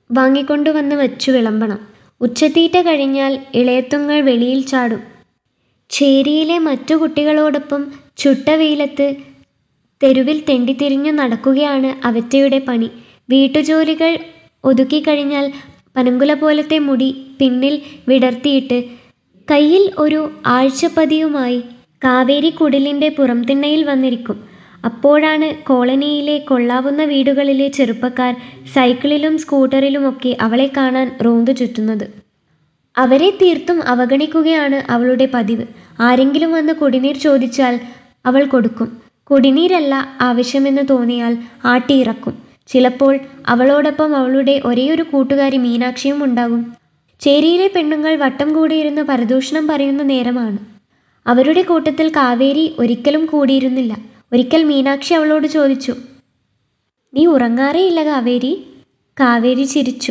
വാങ്ങിക്കൊണ്ടുവന്ന് വച്ചു വിളമ്പണം ഉച്ചത്തീറ്റ കഴിഞ്ഞാൽ ഇളയത്തുങ്ങൾ വെളിയിൽ ചാടും ചേരിയിലെ മറ്റു കുട്ടികളോടൊപ്പം ചുട്ട വെയിലത്ത് തെരുവിൽ തെണ്ടിത്തിരിഞ്ഞു നടക്കുകയാണ് അവറ്റയുടെ പണി വീട്ടുജോലികൾ ഒതുക്കിക്കഴിഞ്ഞാൽ പനങ്കുല പോലത്തെ മുടി പിന്നിൽ വിടർത്തിയിട്ട് കയ്യിൽ ഒരു ആഴ്ചപ്പതിയുമായി കാവേരി കുടിലിൻ്റെ പുറംതിണ്ണയിൽ വന്നിരിക്കും അപ്പോഴാണ് കോളനിയിലെ കൊള്ളാവുന്ന വീടുകളിലെ ചെറുപ്പക്കാർ സൈക്കിളിലും സ്കൂട്ടറിലുമൊക്കെ അവളെ കാണാൻ റോന്തു ചുറ്റുന്നത് അവരെ തീർത്തും അവഗണിക്കുകയാണ് അവളുടെ പതിവ് ആരെങ്കിലും വന്ന് കുടിനീർ ചോദിച്ചാൽ അവൾ കൊടുക്കും കുടിനീരല്ല ആവശ്യമെന്ന് തോന്നിയാൽ ആട്ടിയിറക്കും ചിലപ്പോൾ അവളോടൊപ്പം അവളുടെ ഒരേയൊരു കൂട്ടുകാരി മീനാക്ഷിയും ഉണ്ടാകും ചേരിയിലെ പെണ്ണുങ്ങൾ വട്ടം കൂടിയിരുന്ന് പരദൂഷണം പറയുന്ന നേരമാണ് അവരുടെ കൂട്ടത്തിൽ കാവേരി ഒരിക്കലും കൂടിയിരുന്നില്ല ഒരിക്കൽ മീനാക്ഷി അവളോട് ചോദിച്ചു നീ ഉറങ്ങാറേയില്ല കാവേരി കാവേരി ചിരിച്ചു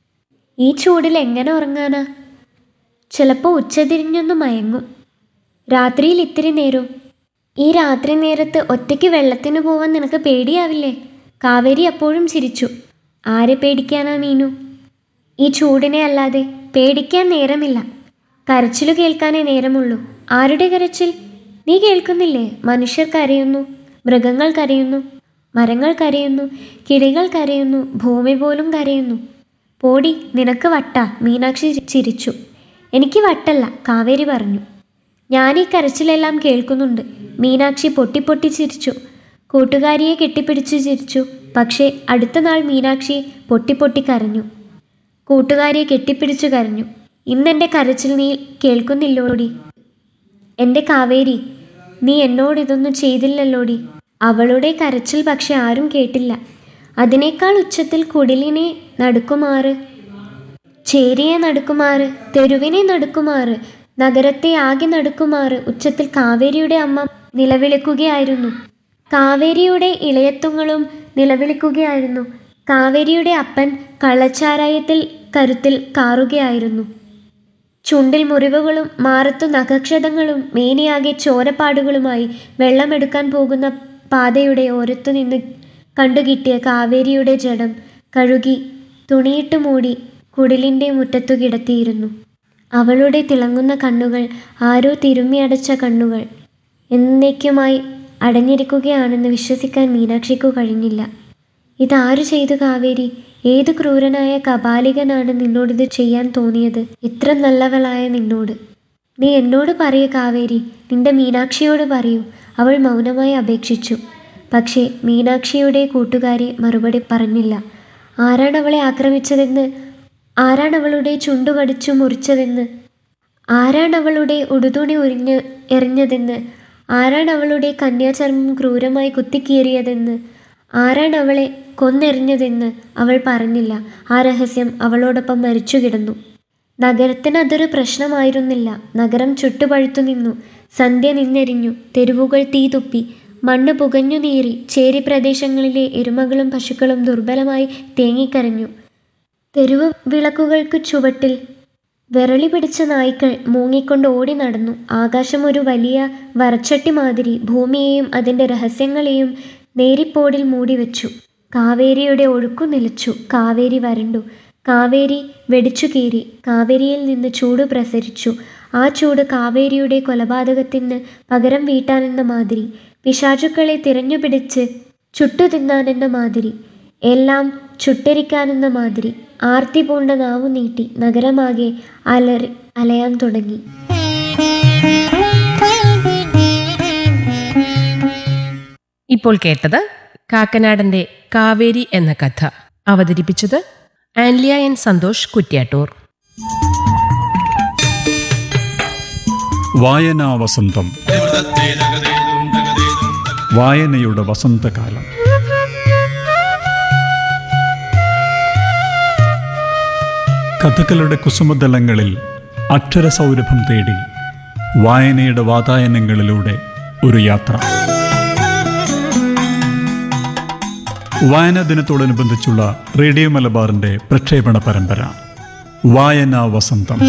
ഈ ചൂടിൽ എങ്ങനെ ഉറങ്ങാനാ ചിലപ്പോൾ ഉച്ചതിരിഞ്ഞൊന്ന് മയങ്ങും രാത്രിയിൽ ഇത്തിരി നേരവും ഈ രാത്രി നേരത്ത് ഒറ്റയ്ക്ക് വെള്ളത്തിന് പോവാൻ നിനക്ക് പേടിയാവില്ലേ കാവേരി അപ്പോഴും ചിരിച്ചു ആരെ പേടിക്കാനാ മീനു ഈ ചൂടിനെ അല്ലാതെ പേടിക്കാൻ നേരമില്ല കരച്ചിലു കേൾക്കാനേ നേരമുള്ളൂ ആരുടെ കരച്ചിൽ നീ കേൾക്കുന്നില്ലേ മനുഷ്യർ കരയുന്നു മൃഗങ്ങൾ കരയുന്നു മരങ്ങൾ കരയുന്നു കിളികൾ കരയുന്നു ഭൂമി പോലും കരയുന്നു പോടി നിനക്ക് വട്ട മീനാക്ഷി ചിരിച്ചു എനിക്ക് വട്ടല്ല കാവേരി പറഞ്ഞു ഞാൻ ഈ കരച്ചിലെല്ലാം കേൾക്കുന്നുണ്ട് മീനാക്ഷി പൊട്ടിപ്പൊട്ടി ചിരിച്ചു കൂട്ടുകാരിയെ കെട്ടിപ്പിടിച്ച് ചിരിച്ചു പക്ഷേ അടുത്ത നാൾ മീനാക്ഷി പൊട്ടിപ്പൊട്ടി കരഞ്ഞു കൂട്ടുകാരിയെ കെട്ടിപ്പിടിച്ചു കരഞ്ഞു ഇന്നെൻ്റെ കരച്ചിൽ നീ കേൾക്കുന്നില്ലോടി എൻ്റെ കാവേരി നീ എന്നോട് ഇതൊന്നും ചെയ്തില്ലല്ലോടി അവളുടെ കരച്ചിൽ പക്ഷെ ആരും കേട്ടില്ല അതിനേക്കാൾ ഉച്ചത്തിൽ കുടിലിനെ നടുക്കുമാറ് ചേരിയെ നടുക്കുമാറ് തെരുവിനെ നടുക്കുമാറ് നഗരത്തെ ആകെ നടുക്കുമാറ് ഉച്ചത്തിൽ കാവേരിയുടെ അമ്മ നിലവിളിക്കുകയായിരുന്നു കാവേരിയുടെ ഇളയത്തുങ്ങളും നിലവിളിക്കുകയായിരുന്നു കാവേരിയുടെ അപ്പൻ കള്ളച്ചാരായത്തിൽ കരുത്തിൽ കാറുകയായിരുന്നു ചുണ്ടിൽ മുറിവുകളും മാറത്തു നഖക്ഷതങ്ങളും മേനിയാകെ ചോരപ്പാടുകളുമായി വെള്ളമെടുക്കാൻ പോകുന്ന പാതയുടെ ഓരത്തു നിന്ന് കണ്ടുകിട്ടിയ കാവേരിയുടെ ജഡം കഴുകി തുണിയിട്ട് മൂടി കുടിലിൻ്റെ മുറ്റത്തു കിടത്തിയിരുന്നു അവളുടെ തിളങ്ങുന്ന കണ്ണുകൾ ആരോ തിരുമ്മിയടച്ച കണ്ണുകൾ എന്നേക്കുമായി അടഞ്ഞിരിക്കുകയാണെന്ന് വിശ്വസിക്കാൻ മീനാക്ഷിക്കു കഴിഞ്ഞില്ല ഇതാരു ചെയ്തു കാവേരി ഏത് ക്രൂരനായ കപാലികനാണ് നിന്നോടിത് ചെയ്യാൻ തോന്നിയത് ഇത്ര നല്ലവളായ നിന്നോട് നീ എന്നോട് പറയൂ കാവേരി നിന്റെ മീനാക്ഷിയോട് പറയൂ അവൾ മൗനമായി അപേക്ഷിച്ചു പക്ഷേ മീനാക്ഷിയുടെ കൂട്ടുകാരി മറുപടി പറഞ്ഞില്ല ആരാണ് അവളെ ആക്രമിച്ചതെന്ന് ആരാണ് അവളുടെ ചുണ്ടുകടിച്ചു മുറിച്ചതെന്ന് ആരാണ് അവളുടെ ഉടുതുണി ഉരിഞ്ഞ് എറിഞ്ഞതെന്ന് ആരാണ് അവളുടെ കന്യാചർമ്മം ക്രൂരമായി കുത്തിക്കീറിയതെന്ന് ആരാണ് അവളെ കൊന്നെറിഞ്ഞതെന്ന് അവൾ പറഞ്ഞില്ല ആ രഹസ്യം അവളോടൊപ്പം മരിച്ചു കിടന്നു നഗരത്തിന് അതൊരു പ്രശ്നമായിരുന്നില്ല നഗരം ചുട്ടുപഴുത്തു നിന്നു സന്ധ്യ നിന്നെരിഞ്ഞു തെരുവുകൾ തീ തുപ്പി മണ്ണ് പുകഞ്ഞു നീറി ചേരി പ്രദേശങ്ങളിലെ എരുമകളും പശുക്കളും ദുർബലമായി തേങ്ങിക്കരഞ്ഞു തെരുവ് വിളക്കുകൾക്ക് ചുവട്ടിൽ വിരളി പിടിച്ച നായ്ക്കൾ മൂങ്ങിക്കൊണ്ട് ഓടി നടന്നു ആകാശം ഒരു വലിയ വരച്ചട്ടി മാതിരി ഭൂമിയെയും അതിൻ്റെ രഹസ്യങ്ങളെയും നേരിപ്പോടിൽ മൂടിവെച്ചു കാവേരിയുടെ ഒഴുക്കു നിലച്ചു കാവേരി വരണ്ടു കാവേരി വെടിച്ചു കീറി കാവേരിയിൽ നിന്ന് ചൂട് പ്രസരിച്ചു ആ ചൂട് കാവേരിയുടെ കൊലപാതകത്തിന് പകരം വീട്ടാനെന്ന മാതിരി പിശാചുക്കളെ തിരഞ്ഞുപിടിച്ച് ചുട്ടു തിന്നാനെന്ന മാതിരി എല്ലാം ചുട്ടരിക്കാനെന്ന മാതിരി ആർത്തി പൂണ്ട നാവു നീട്ടി നഗരമാകെ അലറി അലയാൻ തുടങ്ങി ഇപ്പോൾ കേട്ടത് കാക്കനാടന്റെ കാവേരി എന്ന കഥ അവതരിപ്പിച്ചത് ആൻലിയ എൻ സന്തോഷ് കുറ്റ്യാട്ടൂർ വായനാ വസന്തം വായനയുടെ വസന്തകാലം കഥകളുടെ കുസുമതലങ്ങളിൽ അക്ഷരസൗരഭം തേടി വായനയുടെ വാതായനങ്ങളിലൂടെ ഒരു യാത്ര വായനാ ദിനത്തോടനുബന്ധിച്ചുള്ള റേഡിയോ മലബാറിന്റെ പ്രക്ഷേപണ പരമ്പര വായനാ വസന്തം